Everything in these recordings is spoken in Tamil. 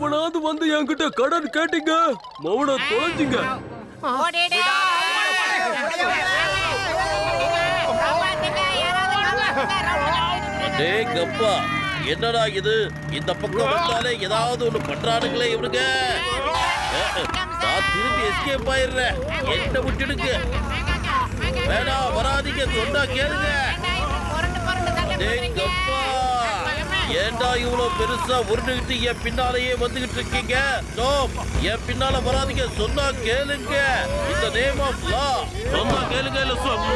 எவனாவது வந்து என்கிட்ட கடன் கேட்டீங்க மௌன தொலைஞ்சிங்க ஓடிடு காப்பாத்துங்க, யாராவது காப்பாத்துங்க, ரவுண்டு கட்டிட்டு டேய் கப்பா என்னடா இது இந்த பக்கம் வந்தாலே ஏதாவது ஒண்ணு பண்றானுங்களே இவனுங்க அஹ், அஹ், நான் திரும்பி எஸ்கேப் ஆயிடுறேன் என்ன விட்டுடுங்க வேணாம் வராதீங்க சொன்னா கேளுங்க புரண்டு புரண்டு தள்ளி டேய் போடுறீங்க. கப்பா ஏன்டா இவ்வளவு பெருசா உருண்டுகிட்டு என் பின்னாலேயே வந்துகிட்டு இருக்கீங்க ஸ்டாப் என் பின்னால வராதீங்க சொன்னா கேளுங்க இந்த நேம் ஆஃப் லா சொன்னா கேளுங்க இல்ல சொல்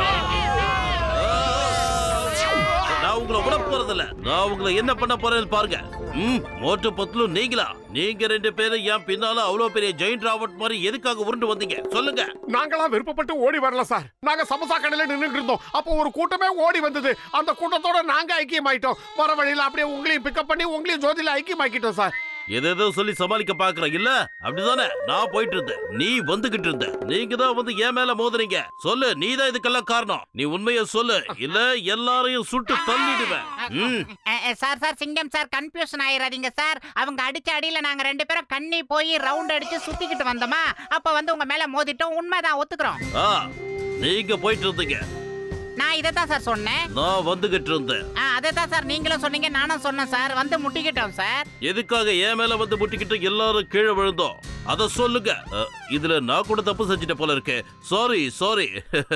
நான் உங்களை விட போறதில்ல நான் உங்களை என்ன பண்ண போறேன்னு பாருங்க ம் மோட்டு பத்துலும் நீங்களா நீங்க ரெண்டு பேரும் என் பின்னால அவ்வளவு பெரிய ஜெயிண்ட் ராபர்ட் மாதிரி எதுக்காக உருண்டு வந்தீங்க சொல்லுங்க நாங்களாம் விருப்பப்பட்டு ஓடி வரல சார் நாங்க சமோசா கடையில நின்னுட்டு இருந்தோம் அப்போ ஒரு கூட்டமே ஓடி வந்தது அந்த கூட்டத்தோட நாங்க ஐக்கியமாயிட்டோம் வர வழியில அப்படியே உங்களையும் பிக்கப் பண்ணி உங்களையும் ஜோதியில ஐக்கியமாக்கிட்டோம் சார் எதேதோ சொல்லி சமாளிக்க பாக்குற இல்ல அப்படிதானே நான் போயிட்டு இருந்தேன் நீ வந்துகிட்டு இருந்த நீங்க தான் வந்து என் மேல மோதுறீங்க சொல்லு நீ தான் இதுக்கெல்லாம் காரணம் நீ உண்மைய சொல்லு இல்ல எல்லாரையும் சுட்டு தள்ளிடுவேன் ம் அஹ், அஹ், சார் சார் சிங்கம் சார் கன்ஃபியூஷன் ஆயிராதீங்க சார் அவங்க அடிச்ச அடியில நாங்க ரெண்டு பேரும் கண்ணி போய் ரவுண்ட் அடிச்சு சுத்திக்கிட்டு வந்தோமா அப்ப வந்து உங்க மேல மோதிட்டோம் உண்மைதான் ஒத்துக்கிறோம் ஆ நீங்க போயிட்டு இருந்தீங்க நான் இதை தான் சார் சொன்னேன் நான் வந்துகிட்டு இருந்தேன் அதை தான் சார் நீங்களும் சொன்னீங்க நானும் சொன்னேன் சார் வந்து முட்டிக்கிட்டோம் சார் எதுக்காக என் மேல வந்து முட்டிக்கிட்டு எல்லாரும் கீழே விழுந்தோம் அத சொல்லுங்க அ, இதுல நான் கூட தப்பு செஞ்சிட்ட போல இருக்கே சாரி சாரி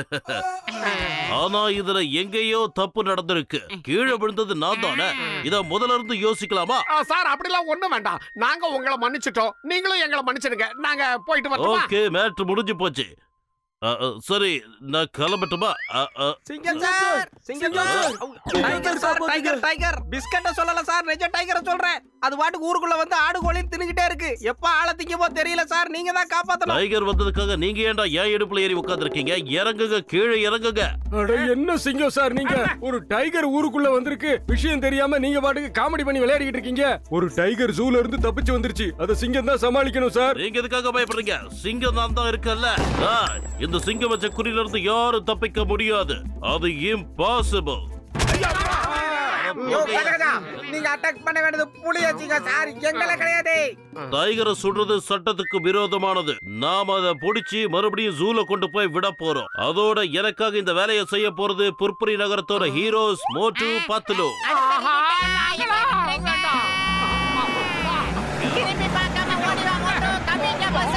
ஆனா இதுல எங்கேயோ தப்பு நடந்திருக்கு கீழே விழுந்தது நான் தானே இத முதல்ல இருந்து யோசிக்கலாமா ஆ, சார் அப்படிலாம் ஒண்ணும் வேண்டாம் நாங்க உங்களை மன்னிச்சிட்டோம் நீங்களும் எங்களை மன்னிச்சிடுங்க நாங்க போயிட்டு வரட்டுமா ஓகே மேட்ரு முடிஞ்சு போச்சு அ, அ, சரி நான் கிளம்பட்டுமா அ, அ, சிங்கம் சார் சிங்கம் sir tiger sir tiger tiger பிஸ்கட்ட சொல்லல சார் நிஜ டைகரை சொல்றேன் அது பாட்டுக்கு ஊருக்குள்ள வந்து ஆடு கோழின்னு தின்னுகிட்டே இருக்கு எப்ப ஆள திங்கமோ தெரியல சார் நீங்க தான் காப்பாத்தணும் டைகர் வந்ததுக்காக நீங்க ஏன்டா ஏன் இடுப்புல ஏறி உட்காந்துருக்கீங்க இறங்குங்க கீழே இறங்குங்க அட என்ன சிங்கம் சார் நீங்க ஒரு டைகர் ஊருக்குள்ள வந்திருக்கு விஷயம் தெரியாம நீங்க பாட்டுக்கு காமெடி பண்ணி விளையாடிட்டு இருக்கீங்க ஒரு டைகர் ஜூல இருந்து தப்பிச்சு வந்துருச்சு அத சிங்கம் தான் சமாளிக்கணும் சார் நீங்க எதுக்காக பயப்படுறீங்க சிங்கம் நான் தான் இருக்கல்ல ஆ, இந்த சிங்கம் வச்ச குறியில இருந்து யாரும் தப்பிக்க முடியாது அது இம்பாசிபிள் நீங்க அட்டாக் பண்ண வேண்டியது புலியாச்சுங்க சார் எங்கள கிடையாது டைகரை சுடுறது சட்டத்துக்கு விரோதமானது நாம அதை புடிச்சு மறுபடியும் ஜூல கொண்டு போய் விட போறோம் அதோட எனக்காக இந்த வேலையை செய்ய போறது புர்புரி நகரத்தோட ஹீரோஸ் மோட்டு பத்துலு திரும்பி பார்க்காம ஓடி வா மோட்டு கம்மிங்க பஸ்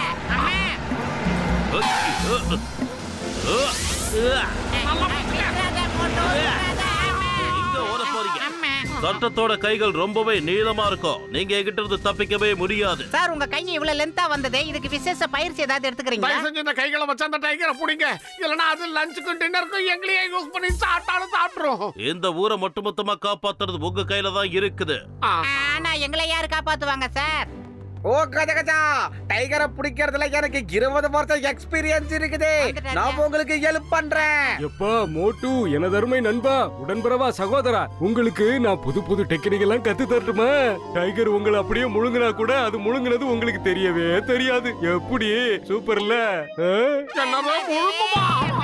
இங்க ஓட போறீங்க சட்டத்தோட கைகள் ரொம்பவே நீளமா இருக்கும் நீங்க என்கிட்ட இருந்து தப்பிக்கவே முடியாது சார் உங்க கை இவ்வளவு லென்த்தா வந்ததே இதுக்கு விசேஷ பயிற்சி ஏதாவது எடுத்துக்கிறீங்களா தயவு செஞ்சு இந்த கைகளை வச்சு அந்த டைகரை பிடிங்க இல்லைன்னா அது லஞ்சுக்கும் டின்னருக்கும் எங்களையே யூஸ் பண்ணி சாப்பிட்டாலும் சாப்பிட்டுரும் இந்த ஊரை ஒட்டுமொத்தமா காப்பாத்துறது உங்க கையில தான் இருக்குது ஆ. ஆனா எங்களை யாரு காப்பாத்துவாங்க சார் ஓ கஜ கஜா டைகரை பிடிக்கிறதுல எனக்கு இருபது வருஷம் எக்ஸ்பீரியன்ஸ் இருக்குது நான் உங்களுக்கு ஹெல்ப் பண்றேன் எப்பா மோட்டு எனதருமை நண்பா உடன்பிறவா சகோதரா உங்களுக்கு நான் புது புது டெக்னிக் எல்லாம் கத்து தரட்டுமா டைகர் உங்களை அப்படியே முழுங்கினா கூட அது முழுங்கினது உங்களுக்கு தெரியவே தெரியாது எப்படி சூப்பர்ல ஆ? என்னது முழுங்குமா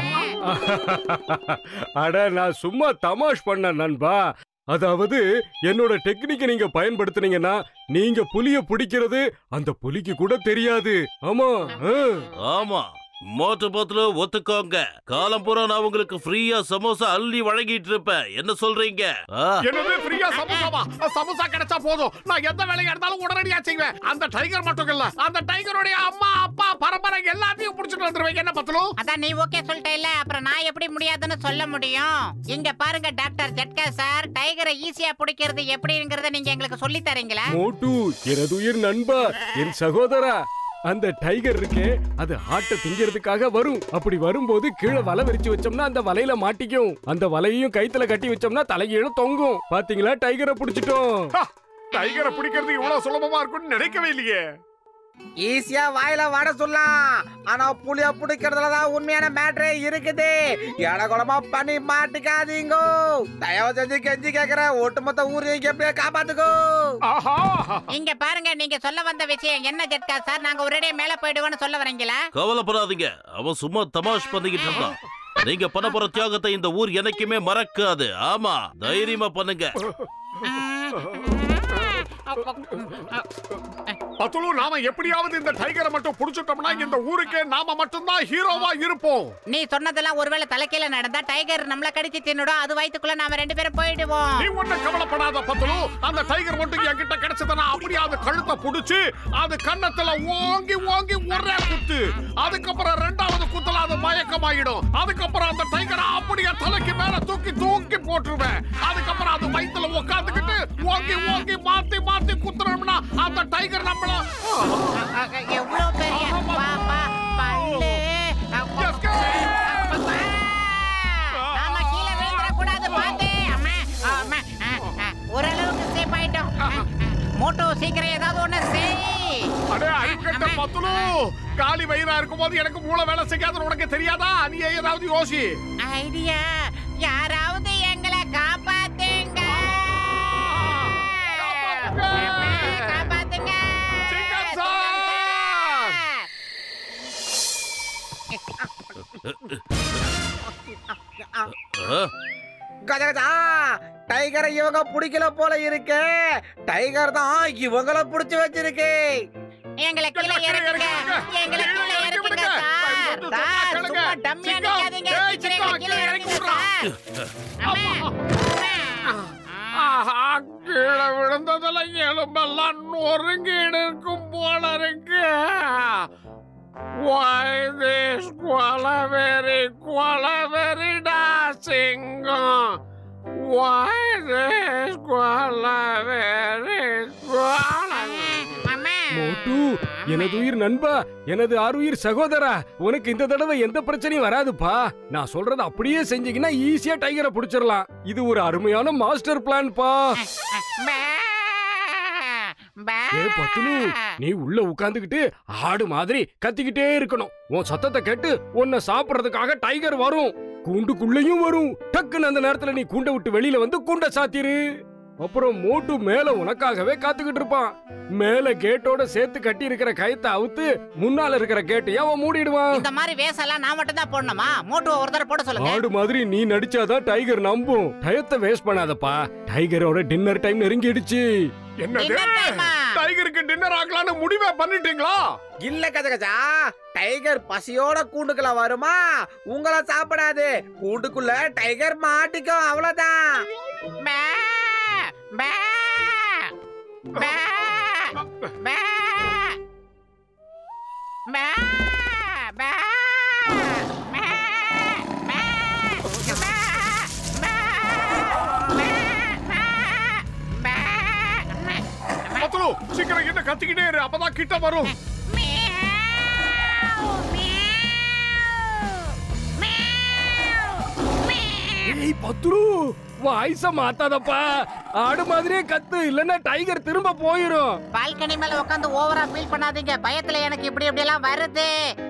அட நான் சும்மா தமாஷ் பண்ண நண்பா அதாவது என்னோட டெக்னிக்கை நீங்க பயன்படுத்துனீங்கன்னா நீங்க புலிய பிடிக்கிறது அந்த புலிக்கு கூட தெரியாது ஆமா ஆ. ஆமா மோட்டு பத்துல ஒத்துக்கோங்க காலம் பூரா நான் உங்களுக்கு ஃப்ரீயா சமோசா அள்ளி வழங்கிட்டு இருப்பேன் என்ன சொல்றீங்க ஆ, என்னது ஃப்ரீயா சமோசாவா சமோசா கிடைச்சா போதும் நான் எந்த வேலையா இருந்தாலும் உடனடியா செய்வேன் அந்த டைகர் மட்டும் இல்ல அந்த டைகருடைய அம்மா அப்பா பரம்பரை எல்லாத்தையும் புடிச்சிட்டு வந்துருவேன் என்ன பத்தலும் அதான் நீ ஓகே சொல்லிட்டேல்ல அப்புறம் நான் எப்படி முடியாதுன்னு சொல்ல முடியும் இங்க பாருங்க டாக்டர் ஜட்கா சார் டைகரை ஈஸியா பிடிக்கிறது எப்படிங்கறத நீங்க எங்களுக்கு சொல்லி தரீங்களா மோட்டு எனதுயிர் நண்பா என் சகோதரா அந்த டைகர் இருக்கே அது ஆட்டை திங்கிறதுக்காக வரும் அப்படி வரும்போது கீழே வலை விரிச்சு வச்சோம்னா அந்த வலையில மாட்டிக்கும் அந்த வலையையும் கைத்துல கட்டி வச்சோம்னா தலைகீழ தொங்கும் பாத்தீங்களா டைகரை புடிச்சிட்டோம் டைகரை பிடிக்கிறது இவ்வளவு சுலபமா இருக்கும்னு நினைக்கவே இல்லையே ஈஸியா வாயில வாட சொல்லலாம் ஆனா புலிய பிடிக்கிறதுல தான் உண்மையான மேட்ரே இருக்குது இடகுலமா பண்ணி மாட்டிக்காதீங்க தயவு செஞ்சு கெஞ்சி கேக்குற ஒட்டுமொத்த ஊரையும் எப்படியே காப்பாத்துக்கோ ஆஹா இங்க பாருங்க நீங்க சொல்ல வந்த விஷயம் என்ன ஜட்கா சார் நாங்க ஒரேடியே மேல போயிடுவோம்னு சொல்ல வரீங்களா கவலைப்படாதீங்க அவன் சும்மா தமாஷ் பண்ணிக்கிட்டு இருந்தான் நீங்க பண்ண போற தியாகத்தை இந்த ஊர் என்னைக்குமே மறக்காது ஆமா தைரியமா பண்ணுங்க பத்துலு நாம எப்படியாவது இந்த டைகரை மட்டும் புடிச்சிட்டோம்னா இந்த ஊருக்கே நாம மட்டும்தான் ஹீரோவா இருப்போம் நீ சொன்னதெல்லாம் ஒருவேளை தலைக்கீழ நடந்தா டைகர் நம்மள கடிச்சு தின்னுடும் அது வயித்துக்குள்ள நாம ரெண்டு பேரும் போயிடுவோம் நீ ஒண்ணும் கவலைப்படாத பத்துலு அந்த டைகர் மட்டும் என்கிட்ட கிடைச்சதுன்னா அப்படியே அது கழுத்தை புடிச்சு அது கன்னத்துல ஓங்கி ஓங்கி ஒரே குத்து அதுக்கப்புறம் ரெண்டாவது குத்துல அது மயக்கமாயிடும் அதுக்கப்புறம் அந்த டைகரை அப்படியே தலைக்கு மேல தூக்கி தூக்கி போட்டுருவேன் அதுக்கப்புறம் அது வயித்துல உட்காந்துக்கிட்டு ஓங்கி ஓங்கி மாத்தி மாத்தி குத்துறோம்னா அந்த டைகர் நம்மள எவ்வளவு பெரிய பா பா பல்லு Escape! நாம கீழே விழுந்துட கூடாது பாத்து அம்மா அம்மா ஆ, ஆ, ஓரளவுக்கு சேஃப் ஆயிட்டோம் ஆ, ஆ. மோட்டோ சீக்கிரம் ஏதாவது ஒண்ணு செய் அடே அடிக்கட்ட பத்துலு காலி வயிறா இருக்கும்போது எனக்கு மூளை வேலை செய்யாதுன்னு உனக்கு தெரியாதா நீ ஏதாவது யோசி ஐடியா யாராவது எங்களை காப்பாத்துங்க காப்பாத்துங்க! காப்பாத்துங்க சிங்கம் சார்! ஆ? கஜ கஜா டைகரை இவங்க பிடிக்கல போல இருக்கு டைகர் தான் இவங்கள புடிச்சு வச்சிருக்கு எங்களை கீழே இறக்குங்க எங்களை கீழே இறக்குங்க சார் சார் சும்மா டம்மியா நிக்காதீங்க சீக்கிரம் எங்களை கீழே இறக்குங்க சார் அம்மா அம்மா. ஆஹா, கீழே விழுந்ததுல எலும்பெல்லாம் நொறுங்கிடு இருக்கும் போல இருக்கு Why this கொலவெறி கொலவெறிடா சிங்கம் Why this கொலவெறி கொலவெறி அம்மா மோட்டு எனது உயிர் நண்பா எனது ஆறுயிர் சகோதரா உனக்கு இந்த தடவை எந்த பிரச்சனையும் வராதுப்பா நான் சொல்றத அப்படியே செஞ்சீங்கன்னா ஈஸியா டைகரை புடிச்சிடலாம் இது ஒரு அருமையான மாஸ்டர் பிளான் பா பா. பா. ஏ பத்துலு நீ உள்ள உட்கார்ந்துகிட்டு ஆடு மாதிரி கத்திக்கிட்டே இருக்கணும் உன் சத்தத்தை கேட்டு உன்னை சாப்பிடுறதுக்காக டைகர் வரும் கூண்டுக்குள்ளேயும் வரும் டக்குன்னு அந்த நேரத்துல நீ கூண்டை விட்டு வெளியில வந்து கூண்டை சாத்திரு அப்புறம் மோட்டு மேல உனக்காகவே காத்துக்கிட்டு இருப்பான் மேல கேட்டோட சேர்த்து கட்டி இருக்கிற கயத்தை அவுத்து முன்னால இருக்கிற கேட்டையும் அவன் மூடிடுவான் இந்த மாதிரி வேஷம்லாம் நான் மட்டும் தான் போடணுமா மோட்டோ ஒரு தடவை போட சொல்லுங்க ஆடு மாதிரி நீ நடிச்சாதான் டைகர் நம்பும் டயத்தை வேஸ்ட் பண்ணாதப்பா டைகரோட டின்னர் டைம் நெருங்கிடுச்சு என்னது டின்னர் டைமா டைகருக்கு டின்னர் ஆக்கலாம்னு முடிவே பண்ணிட்டீங்களா இல்ல கஜ கஜா டைகர் பசியோட கூண்டுக்குள்ள வருமா உங்கள சாப்பிடாது கூண்டுக்குள்ள டைகர் மாட்டிக்கும் அவ்வளவுதான் பா. பா. பா. பா. பா. பா. பா. பா. பா. பா. பா. பா. பத்துலு சீக்கிரம் என்ன கத்திக்கிட்டே இரு அப்பதான் கிட்ட வரும் ஏய் பத்துரு வாய்ஸ மாத்தாதப்பா ஆடு மாதிரியே கத்து இல்லன்னா டைகர் திரும்ப போயிரும் பால்கனி மேல உட்காந்து ஓவரா ஃபீல் பண்ணாதீங்க பயத்துல எனக்கு இப்படி இப்படி எல்லாம் வருது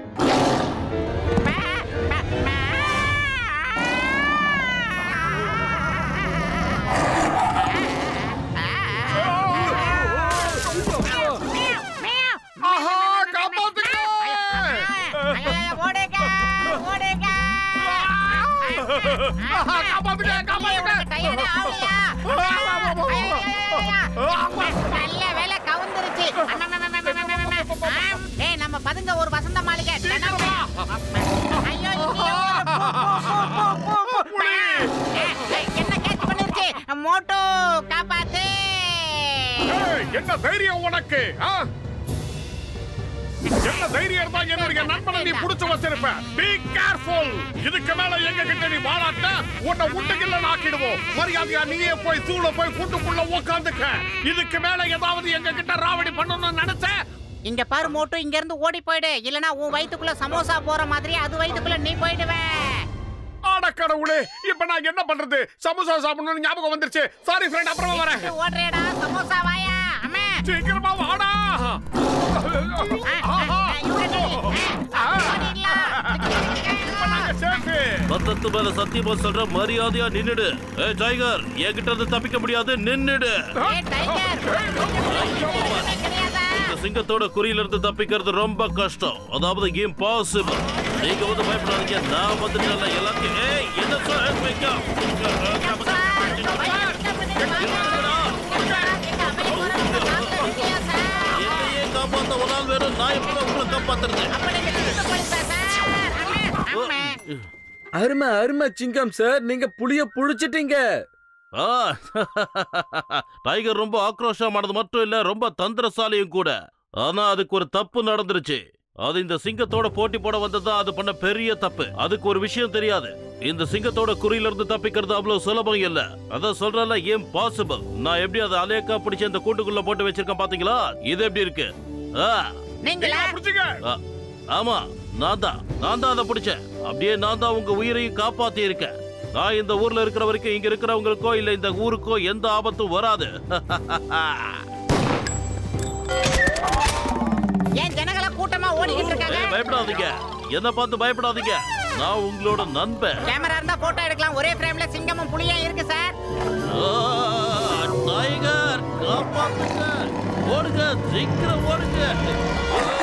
ஆஹா காப்பாத்துங்க ஓடுங்க ஓடுங்க ஆஹா, காப்பாத்துங்க காப்பாத்துங்க டயர்டே ஆகலையா நல்ல வேலை கவுந்துருச்சு ஏய் நம்ம பதுங்க ஒரு வசந்த மாளிகை தினம் ஐயோ இங்கேயும் ஒரு பூ, பூ, பூ, பூ, பூ, பூ. ஏய், ஏய், என்ன கேட்ச் பண்ணிருச்சு மோட்டோ காப்பாத்து ஏய், என்ன தைரியம் உனக்கு ஆ? என்ன தைரியம் இருந்தா என்னுடைய நண்பனை நீ புடிச்சு வச்சிருப்ப பி கேர்ஃபுல் இதுக்கு மேல எங்க கிட்ட நீ வாழாட்ட உன்னை உண்டுகில்ல ஆக்கிடுவோம் மரியாதையா நீயே போய் தூள போய் கூண்டுக்குள்ள உக்காந்துக்க இதுக்கு மேல ஏதாவது எங்க கிட்ட ராவடி பண்ணணும்னு நினைச்ச இங்க பாரு மோட்டோ இங்க இருந்து ஓடி போயிடு இல்லனா உன் வயித்துக்குள்ள சமோசா போற மாதிரி அது வயித்துக்குள்ள நீ போயிடுவ ஆட கடவுளே இப்ப நான் என்ன பண்றது சமோசா சாப்பிடணும்னு ஞாபகம் வந்துருச்சு சாரி ஃப்ரெண்ட் அப்புறமா வரேன் எங்க ஓடுறேடா சமோசா வாயா அம்மா சீக்கிரமா வாடா ஆ, ஆ, ஆ, இவரை நில்லு. ஆ, ஓடிடலாம். இப்ப நாங்க சேஃபு பத்தத்து மேல சத்தியமா சொல்ற மரியாதையா நின்னுடு ஏ டைகர் என்கிட்ட இருந்து தப்பிக்க முடியாது நின்னுடு ஏய், டைகர், ஒண்ணுமே கிடையாதா? இந்த சிங்கத்தோட குறியில இருந்து தப்பிக்கிறது ரொம்ப கஷ்டம் அதாவது இம்பாசிபிள் நீங்க வந்து பயப்படாதீங்க நான் வந்துட்டேன்ல எல்லாத்தையும் ஏய் என்ன சொல்ல அப்பா, ரொம்ப பயமா இருக்கு. எங்க அம்மா போறோம். காப்பாத்துறது அப்ப நீங்க சிங்க போலீஸா சார் அம்மா, அம்மா. அருமை அருமை சிங்கம் சார் நீங்க புலிய புடிச்சிட்டீங்க ஆ, டைகர் ரொம்ப ஆக்ரோஷமானது மட்டும் இல்ல ரொம்ப தந்திரசாலியும் கூட ஆனா அதுக்கு ஒரு தப்பு நடந்துருச்சு அது இந்த சிங்கத்தோட போட்டி போட வந்ததுதான் அது பண்ண பெரிய தப்பு அதுக்கு ஒரு விஷயம் தெரியாது இந்த சிங்கத்தோட குறியில இருந்து தப்பிக்கிறது அவ்வளவு சுலபம் இல்ல அதான் சொல்றல ஏன் பாசிபிள் நான் எப்படி அதை அலேக்கா பிடிச்சு அந்த கூட்டுக்குள்ள போட்டு வச்சிருக்கேன் பாத்தீங்களா இது எப்படி இருக்கு ஆ, நீங்களா நீங்களா பிடிச்சிங்க ஆ, ஆமா நான் தான் நான் தான் அதை பிடிச்சேன் அப்படியே நான் தான் உங்க உயிரையும் காப்பாத்தி இருக்கேன் நான் இந்த ஊர்ல இருக்கிற வரைக்கும் இங்க இருக்கிறவங்களுக்கோ இல்ல இந்த ஊருக்கோ எந்த ஆபத்தும் வராது ஏன் ஜனங்கள கூட்டமா ஓடிக்கிட்டு இருக்காங்க ஏய், பயப்படாதீங்க என்ன பார்த்து பயப்படாதீங்க நான் உங்களோட நண்பன் கேமரா இருந்தா போட்டோ எடுக்கலாம் ஒரே ஃப்ரேம்ல சிங்கமும் புலியும் இருக்கு சார் ஆ, டைகர் காப்பாத்துங்க ஓடுங்க சீக்கிரம் ஓடுங்க